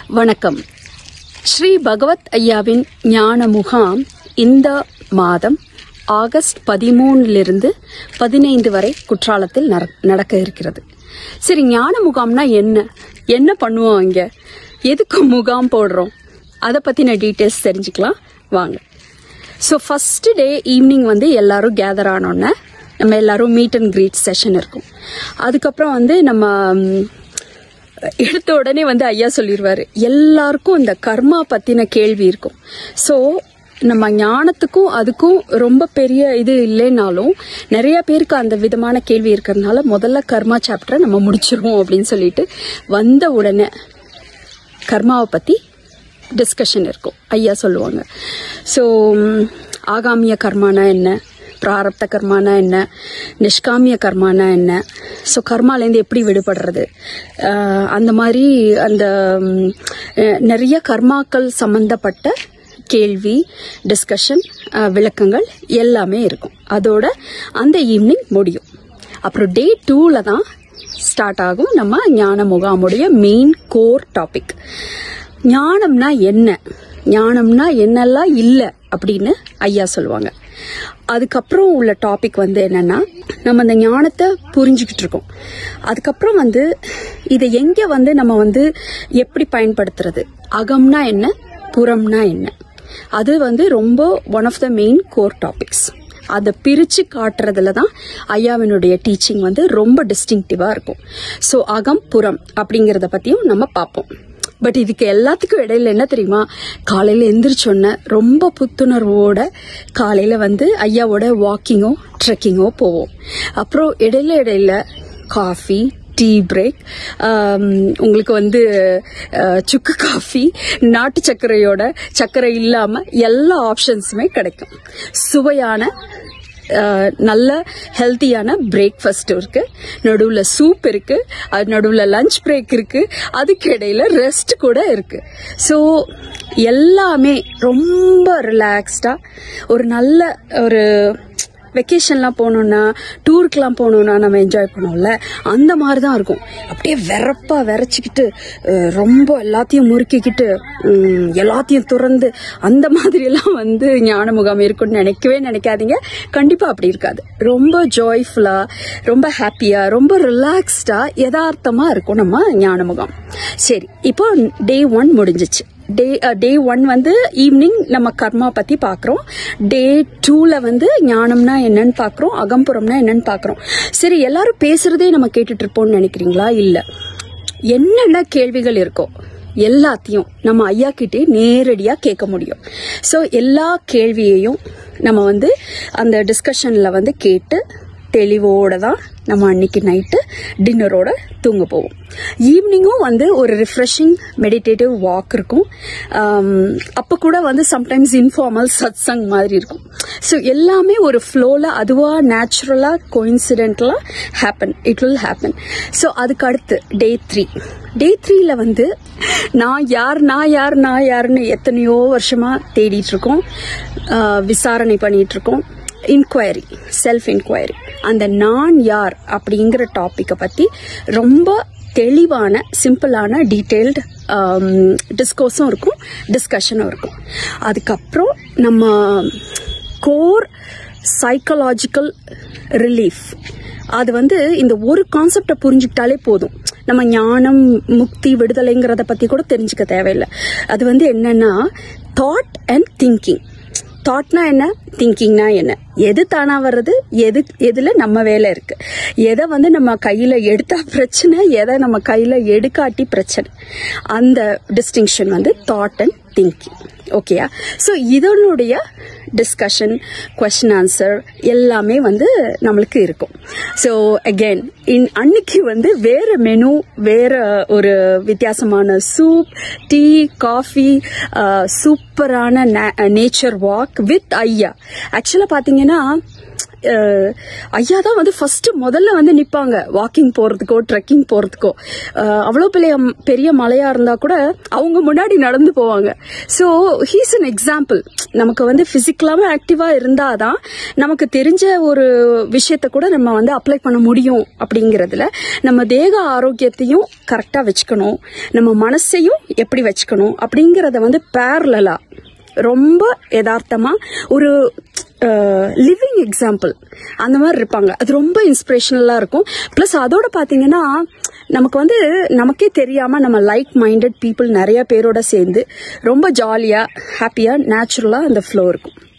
வணக்கம் ஸ்ரீ பகவத் ஐயாவின் ஞான முகாம் இந்த மாதம் ஆகஸ்ட் பதிமூணிலிருந்து பதினைந்து வரை குற்றாலத்தில் நட- நடக்க இருக்கிறது சரி ஞான முகாம்னா என்ன என்ன பண்ணுவோம் இங்க எதுக்கு முகாம் போடுறோம் அதை பத்தின டீட்டெயில்ஸ் தெரிஞ்சுக்கலாம் வாங்க ஸோ ஃபர்ஸ்ட் டே ஈவினிங் வந்து எல்லாரும் கேதர் ஆனோடனே நம்ம எல்லாரும் மீட் அண்ட் கிரீட் செஷன் இருக்கும் அதுக்கப்புறம் வந்து நம்ம ம், எடுத்த உடனே வந்து ஐயா சொல்லிடுவாரு எல்லாருக்கும் இந்த கர்மா பத்தின கேள்வி இருக்கும் ஸோ நம்ம ஞானத்துக்கும் அதுக்கும் ரொம்ப பெரிய இது இல்லைனாலும் நிறைய பேருக்கு அந்த விதமான கேள்வி இருக்கிறதுனால முதல்ல கர்மா சாப்டரை நம்ம முடிச்சிருவோம் அப்படின்னு சொல்லிட்டு வந்த உடனே கர்மாவை பத்தி டிஸ்கஷன் இருக்கும் ஐயா சொல்லுவாங்க ஸோ ஆகாமிய கர்மானா என்ன பிராரப்த கர்மானா என்ன நிஷ்காமிய கர்மானா என்ன ஸோ கர்மாலேருந்து எப்படி விடுபடுறது ஆஹ் அந்த மாதிரி அந்த ம், அஹ், நிறைய கர்மாக்கள் சம்பந்தப்பட்ட கேள்வி டிஸ்கஷன் விளக்கங்கள் எல்லாமே இருக்கும் அதோட அந்த ஈவினிங் முடியும் அப்புறம் டே டூவில் தான் ஸ்டார்ட் ஆகும் நம்ம ஞான முகாமுடைய மெயின் கோர் டாபிக் ஞானம்னா என்ன ஞானம்னா என்னெல்லாம் இல்லை அப்படின்னு ஐயா சொல்லுவாங்க அதுக்கப்புறம் உள்ள டாபிக் வந்து என்னன்னா நம்ம அந்த ஞானத்தை புரிஞ்சுக்கிட்டு இருக்கோம் அதுக்கப்புறம் வந்து இதை எங்க வந்து நம்ம வந்து எப்படி பயன்படுத்துறது அகம்னா என்ன புறம்னா என்ன அது வந்து ரொம்ப one of the main core topics அதை பிரிச்சு காட்டுறதுல தான் ஐயாவினுடைய டீச்சிங் வந்து ரொம்ப டிஸ்டிங்டிவா இருக்கும் ஸோ அகம் புறம் அப்படிங்கறத பத்தியும் நம்ம பார்ப்போம் பட் இதுக்கு எல்லாத்துக்கும் இடையில என்ன தெரியுமா காலையில எந்திரிச்சோன்ன ரொம்ப புத்துணர்வோட காலையில வந்து ஐயாவோட வாக்கிங்கோ ட்ரெக்கிங்கோ போவோம் அப்புறம் இடையில இடையில காஃபி டீ பிரேக் உங்களுக்கு வந்து அஹ், சுக்கு காஃபி நாட்டு சர்க்கரையோட சர்க்கரை இல்லாம எல்லா ஆப்ஷன்ஸுமே கிடைக்கும் சுவையான அஹ், நல்ல ஹெல்த்தியான பிரேக்ஃபாஸ்ட் இருக்கு நடுவில் சூப் இருக்கு அது நடுவில் லஞ்ச் பிரேக் இருக்கு அதுக்கு இடையில ரெஸ்ட் கூட இருக்கு ஸோ எல்லாமே ரொம்ப ரிலாக்ஸ்டா ஒரு நல்ல ஒரு வெக்கேஷன்லாம் போகணுன்னா டூருக்குலாம் போகணுன்னா நம்ம என்ஜாய் பண்ணோம்ல அந்த மாதிரி தான் இருக்கும் அப்படியே வெறப்பா விரைச்சிக்கிட்டு அஹ், ரொம்ப எல்லாத்தையும் முறுக்கிக்கிட்டு உம், எல்லாத்தையும் துறந்து அந்த மாதிரியெல்லாம் வந்து ஞான முகாம் இருக்கும்னு நினைக்கவே நினைக்காதீங்க கண்டிப்பா அப்படி இருக்காது ரொம்ப ஜாய்ஃபுல்லா ரொம்ப ஹாப்பியா ரொம்ப ரிலாக்ஸ்டா யதார்த்தமா இருக்கும் நம்ம ஞான முகாம் சரி இப்போ டே ஒன் முடிஞ்சிச்சு டே டே ஒன் வந்து ஈவினிங் நம்ம கர்மா பத்தி பாக்குறோம் டே டூல வந்து ஞானம்னா என்னன்னு பாக்குறோம் அகம்புறம்னா என்னன்னு பாக்குறோம் சரி எல்லாரும் பேசுறதே நம்ம கேட்டுட்டு இருப்போம்னு நினைக்கிறீங்களா இல்ல என்னென்ன கேள்விகள் இருக்கோ எல்லாத்தையும் நம்ம ஐயா கிட்டே நேரடியா கேட்க முடியும் ஸோ எல்லா கேள்வியையும் நம்ம வந்து அந்த டிஸ்கஷன்ல வந்து கேட்டு தெளிவோட தான் நம்ம அன்னைக்கு நைட்டு டின்னரோட தூங்க போவோம் ஈவினிங்கும் வந்து ஒரு ரிஃப்ரெஷிங் மெடிடேட்டிவ் வாக் இருக்கும் ஆம், அப்போ கூட வந்து சம்டைம்ஸ் இன்ஃபார்மல் சத்சங் மாதிரி இருக்கும் ஸோ எல்லாமே ஒரு ஃப்ளோவில் அதுவாக நேச்சுரலாக கோயின்சிடென்டலாக happen it will happen so அதுக்கு அடுத்து டே த்ரீ டே த்ரீல வந்து நான் யார் நான் யார் நான் யாருன்னு எத்தனையோ வருஷமா தேடிட்டு இருக்கோம் ஆஹ், விசாரணை பண்ணிட்டு இருக்கோம் இன்கொயரி செல்ஃப் இன்கொயரி அந்த நான் யார் அப்படிங்கிற டாப்பிக்கை பற்றி ரொம்ப தெளிவான சிம்பிளான டீட்டெயில்டு டிஸ்கோஸும் இருக்கும் டிஸ்கஷனும் இருக்கும் அதுக்கப்புறம் நம்ம கோர் சைக்கலாஜிக்கல் ரிலீஃப் அது வந்து இந்த ஒரு கான்செப்டை புரிஞ்சுக்கிட்டாலே போதும் நம்ம ஞானம் முக்தி விடுதலைங்கிறத பத்தி கூட தெரிஞ்சுக்க தேவையில்லை அது வந்து என்னன்னா தாட் அண்ட் திங்கிங் தாட்னா என்ன திங்கிங்னா என்ன எது தானா வர்றது எது எதுல நம்ம வேலை இருக்கு எதை வந்து நம்ம கையில எடுத்தா பிரச்சனை எதை நம்ம கையில எடுக்காட்டி பிரச்சனை அந்த டிஸ்டிங்ஷன் வந்து தாட் அண்ட் திங்கிங் ஓகேயா ஸோ இதனுடைய டிஸ்கஷன் கொஸ்டின் ஆன்சர் எல்லாமே வந்து நம்மளுக்கு இருக்கும் ஸோ அகெயின் இன் அன்னைக்கு வந்து வேற மெனு வேற ஒரு வித்தியாசமான சூப் டீ காஃபி சூப்பரான நேச்சர் வாக் வித் ஐயா ஆக்சுவலாக பார்த்தீங்கன்னா அஹ், ஐயா தான் வந்து ஃபர்ஸ்ட் முதல்ல வந்து நிப்பாங்க வாக்கிங் போறதுக்கோ ட்ரெக்கிங் போறதுக்கோ அஹ், அவ்வளோ பெரிய பெரிய மலையா இருந்தா கூட அவங்க முன்னாடி நடந்து போவாங்க ஸோ ஹீஸ் அன் எக்ஸாம்பிள் நமக்கு வந்து பிசிக்கலாவும் ஆக்டிவா இருந்தாதான் நமக்கு தெரிஞ்ச ஒரு விஷயத்த கூட நம்ம வந்து அப்ளை பண்ண முடியும் அப்படிங்கறதுல நம்ம தேக ஆரோக்கியத்தையும் கரெக்டா வச்சுக்கணும் நம்ம மனசையும் எப்படி வச்சுக்கணும் அப்படிங்கறத வந்து பேரலா ரொம்ப யதார்த்தமா ஒரு லிவிங் எக்ஸாம்பிள் அந்த மாதிரி இருப்பாங்க அது ரொம்ப இன்ஸ்பிரேஷனலா இருக்கும் ப்ளஸ் அதோட பாத்தீங்கன்னா நமக்கு வந்து நமக்கே தெரியாம நம்ம லைக் மைண்டட் பீப்புள் நிறைய பேரோட சேர்ந்து ரொம்ப ஜாலியா ஹாப்பியா நேச்சுரலா அந்த ஃப்ளோ இருக்கும்